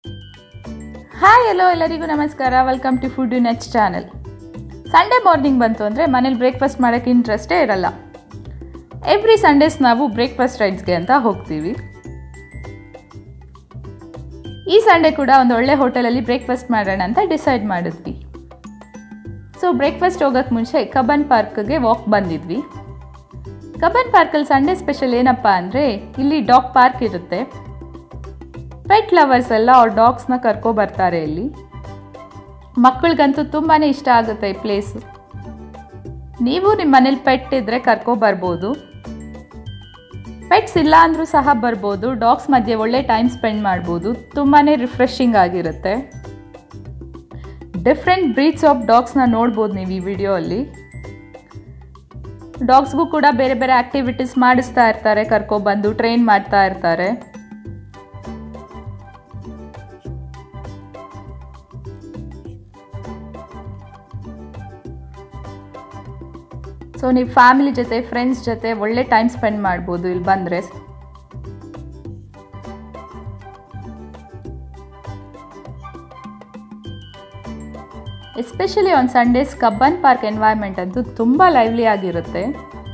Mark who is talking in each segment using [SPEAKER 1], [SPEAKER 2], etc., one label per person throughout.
[SPEAKER 1] hi hello ಎಲ್ಲರಿಗೂ ನಮಸ್ಕಾರ welcome to food ನೆಚ್ ಚಾನಲ್ ಸಂಡೇ ಮಾರ್ನಿಂಗ್ ಬಂತು ಅಂದರೆ ಮನೇಲಿ ಬ್ರೇಕ್ಫಾಸ್ಟ್ ಮಾಡೋಕ್ಕೆ ಇಂಟ್ರೆಸ್ಟೇ ಇರಲ್ಲ ಎವ್ರಿ ಸಂಡೇಸ್ ನಾವು ಬ್ರೇಕ್ಫಾಸ್ಟ್ ರೈಡ್ಸ್ಗೆ ಅಂತ ಹೋಗ್ತೀವಿ ಈ ಸಂಡೇ ಕೂಡ ಒಂದು ಒಳ್ಳೆ ಹೋಟೆಲಲ್ಲಿ ಬ್ರೇಕ್ಫಾಸ್ಟ್ ಮಾಡೋಣ ಅಂತ ಡಿಸೈಡ್ ಮಾಡಿದ್ವಿ ಸೊ ಬ್ರೇಕ್ಫಾಸ್ಟ್ ಹೋಗೋಕ್ಕೆ ಮುಂಚೆ ಕಬ್ಬನ್ ಪಾರ್ಕ್ಗೆ ವಾಕ್ ಬಂದಿದ್ವಿ ಕಬ್ಬನ್ ಪಾರ್ಕಲ್ಲಿ ಸಂಡೇ ಸ್ಪೆಷಲ್ ಏನಪ್ಪ ಅಂದರೆ ಇಲ್ಲಿ ಡಾಗ್ ಪಾರ್ಕ್ ಇರುತ್ತೆ ಪೆಟ್ ಲವರ್ಸ್ ಎಲ್ಲ ಅವ್ರ ಡಾಗ್ಸ್ನ ಕರ್ಕೊ ಬರ್ತಾರೆ ಇಲ್ಲಿ ಮಕ್ಕಳಿಗಂತೂ ತುಂಬಾ ಇಷ್ಟ ಆಗುತ್ತೆ ಈ ಪ್ಲೇಸು ನೀವು ನಿಮ್ಮ ಮನೇಲಿ ಪೆಟ್ ಇದ್ದರೆ ಕರ್ಕೊ ಬರ್ಬೋದು ಪೆಟ್ಸ್ ಇಲ್ಲ ಅಂದರೂ ಸಹ ಬರ್ಬೋದು ಡಾಗ್ಸ್ ಮಧ್ಯೆ ಒಳ್ಳೆ ಟೈಮ್ ಸ್ಪೆಂಡ್ ಮಾಡ್ಬೋದು ತುಂಬಾ ರಿಫ್ರೆಶಿಂಗ್ ಆಗಿರುತ್ತೆ ಡಿಫ್ರೆಂಟ್ ಬ್ರೀಡ್ಸ್ ಆಫ್ ಡಾಗ್ಸ್ನ ನೋಡ್ಬೋದು ನೀವು ಈ ವಿಡಿಯೋ ಅಲ್ಲಿ ಡಾಗ್ಸ್ಗೂ ಕೂಡ ಬೇರೆ ಬೇರೆ ಆಕ್ಟಿವಿಟೀಸ್ ಮಾಡಿಸ್ತಾ ಇರ್ತಾರೆ ಕರ್ಕೊಬಂದು ಟ್ರೈನ್ ಮಾಡ್ತಾ ಇರ್ತಾರೆ ಸೊ ನೀವು ಫ್ಯಾಮಿಲಿ ಜೊತೆ ಫ್ರೆಂಡ್ಸ್ ಜೊತೆ ಒಳ್ಳೆ ಟೈಮ್ ಸ್ಪೆಂಡ್ ಮಾಡ್ಬೋದು ಇಲ್ಲಿ ಬಂದರೆ especially on Sundays Cubbon Park environment ಅಂತೂ ತುಂಬ ಲೈವ್ಲಿ ಆಗಿರುತ್ತೆ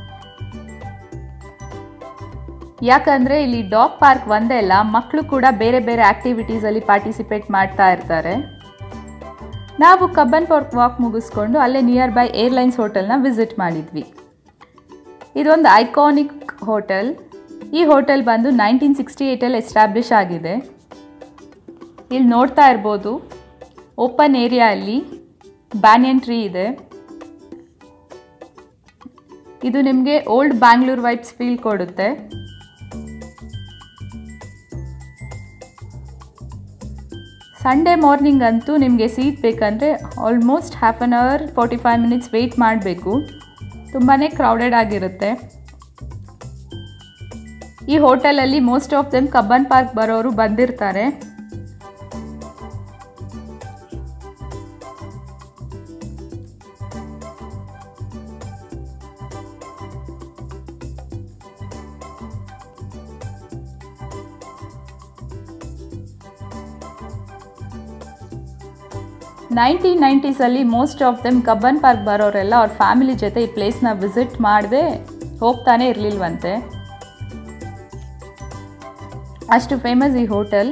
[SPEAKER 1] ಯಾಕಂದರೆ ಇಲ್ಲಿ ಡಾಗ್ ಪಾರ್ಕ್ ಒಂದೇ ಅಲ್ಲ ಮಕ್ಕಳು ಕೂಡ ಬೇರೆ ಬೇರೆ ಆ್ಯಕ್ಟಿವಿಟೀಸಲ್ಲಿ ಪಾರ್ಟಿಸಿಪೇಟ್ ಮಾಡ್ತಾ ಇರ್ತಾರೆ ನಾವು ಕಬ್ಬನ್ ಪಾರ್ಕ್ ವಾಕ್ ಮುಗಿಸ್ಕೊಂಡು ಅಲ್ಲೇ ನಿಯರ್ ಬೈ ಏರ್ಲೈನ್ಸ್ ಹೋಟೆಲ್ನ ವಿಸಿಟ್ ಮಾಡಿದ್ವಿ ಇದೊಂದು ಐಕಾನಿಕ್ ಹೋಟೆಲ್ ಈ ಹೋಟೆಲ್ ಬಂದು ನೈನ್ಟೀನ್ ಸಿಕ್ಸ್ಟಿ ಏಯ್ಟಲ್ಲಿ ಎಸ್ಟಾಬ್ಲಿಷ್ ಆಗಿದೆ ಇಲ್ಲಿ ನೋಡ್ತಾ ಇರ್ಬೋದು ಓಪನ್ ಏರಿಯಾ ಅಲ್ಲಿ ಬ್ಯಾನಿಯನ್ ಟ್ರೀ ಇದೆ ಇದು ನಿಮಗೆ ಓಲ್ಡ್ ಬ್ಯಾಂಗ್ಳೂರ್ ವೈಬ್ಸ್ ಫೀಲ್ ಕೊಡುತ್ತೆ ಸಂಡೇ ಮಾರ್ನಿಂಗ್ ಅಂತೂ ನಿಮಗೆ ಸೀಟ್ ಬೇಕಂದರೆ almost half an hour forty five minutes wait ಮಾಡಬೇಕು ತುಂಬಾ ಕ್ರೌಡೆಡ್ ಆಗಿರುತ್ತೆ ಈ ಹೋಟೆಲಲ್ಲಿ most of them Cubbon Park ಬರೋರು ಬಂದಿರ್ತಾರೆ ನೈನ್ಟೀನ್ ನೈಂಟೀಸಲ್ಲಿ most of them Cubbon park ಬರೋರೆಲ್ಲ ಅವ್ರ ಫ್ಯಾಮಿಲಿ ಜೊತೆ ಈ ಪ್ಲೇಸ್ನ ವಿಸಿಟ್ ಮಾಡದೆ ಹೋಗ್ತಾನೆ ಇರಲಿಲ್ವಂತೆ ಅಷ್ಟು ಫೇಮಸ್ ಈ ಹೋಟೆಲ್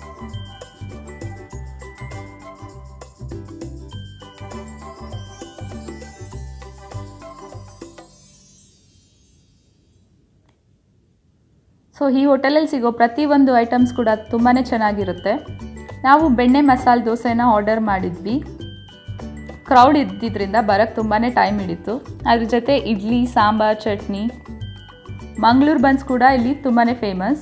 [SPEAKER 1] ಸೊ ಈ ಹೋಟೆಲಲ್ಲಿ ಸಿಗೋ ಪ್ರತಿಯೊಂದು ಐಟಮ್ಸ್ ಕೂಡ ತುಂಬಾ ಚೆನ್ನಾಗಿರುತ್ತೆ ನಾವು ಬೆಣ್ಣೆ ಮಸಾಲೆ ದೋಸೆನ ಆರ್ಡರ್ ಮಾಡಿದ್ವಿ ಕ್ರೌಡ್ ಇದ್ದಿದ್ದರಿಂದ ಬರೋಕ್ಕೆ ತುಂಬಾ ಟೈಮ್ ಹಿಡಿತು ಅದ್ರ ಜೊತೆ ಇಡ್ಲಿ ಸಾಂಬಾರ್ ಚಟ್ನಿ ಮಂಗಳೂರು ಬನ್ಸ್ ಕೂಡ ಇಲ್ಲಿ ತುಂಬಾ ಫೇಮಸ್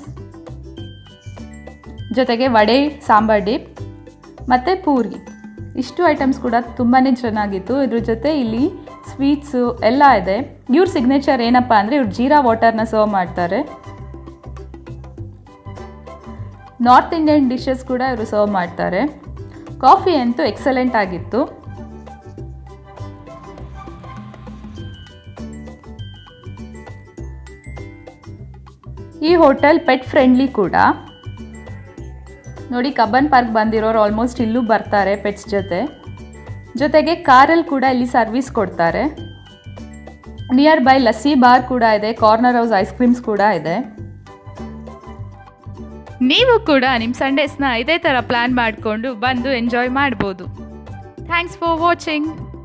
[SPEAKER 1] ಜೊತೆಗೆ ವಡೆ ಸಾಂಬಾರ್ ಡಿಪ್ ಮತ್ತು ಪೂರಿ ಇಷ್ಟು ಐಟಮ್ಸ್ ಕೂಡ ತುಂಬಾ ಚೆನ್ನಾಗಿತ್ತು ಇದ್ರ ಜೊತೆ ಇಲ್ಲಿ ಸ್ವೀಟ್ಸು ಎಲ್ಲ ಇದೆ ಇವ್ರ ಸಿಗ್ನೇಚರ್ ಏನಪ್ಪ ಅಂದರೆ ಇವ್ರು ಜೀರಾ ವಾಟರ್ನ ಸರ್ವ್ ಮಾಡ್ತಾರೆ ನಾರ್ತ್ ಇಂಡಿಯನ್ ಡಿಶಸ್ ಕೂಡ ಇವರು ಸರ್ವ್ ಮಾಡ್ತಾರೆ ಕಾಫಿ ಅಂತೂ ಎಕ್ಸಲೆಂಟ್ ಆಗಿತ್ತು ಈ ಹೋಟೆಲ್ ಪೆಟ್ ಫ್ರೆಂಡ್ಲಿ ಕೂಡ ನೋಡಿ ಕಬ್ಬನ್ ಪಾರ್ಕ್ ಬಂದಿರೋರು ಆಲ್ಮೋಸ್ಟ್ ಇಲ್ಲೂ ಬರ್ತಾರೆ ಪೆಟ್ಸ್ ಜೊತೆ ಜೊತೆಗೆ ಕಾರಲ್ಲಿ ಕೂಡ ಇಲ್ಲಿ ಸರ್ವಿಸ್ ಕೊಡ್ತಾರೆ ನಿಯರ್ ಬೈ ಲಸ್ಸಿ ಬಾರ್ ಕೂಡ ಇದೆ ಕಾರ್ನರ್ ಹೌಸ್ ಐಸ್ ಕ್ರೀಮ್ಸ್ ಕೂಡ ಇದೆ ನೀವು ಕೂಡ ನಿಮ್ಮ ಸಂಡೇಸ್ನ ಇದೇ ಥರ ಪ್ಲ್ಯಾನ್ ಮಾಡಿಕೊಂಡು ಬಂದು ಎಂಜಾಯ್ ಮಾಡ್ಬೋದು ಥ್ಯಾಂಕ್ಸ್ ಫಾರ್ ವಾಚಿಂಗ್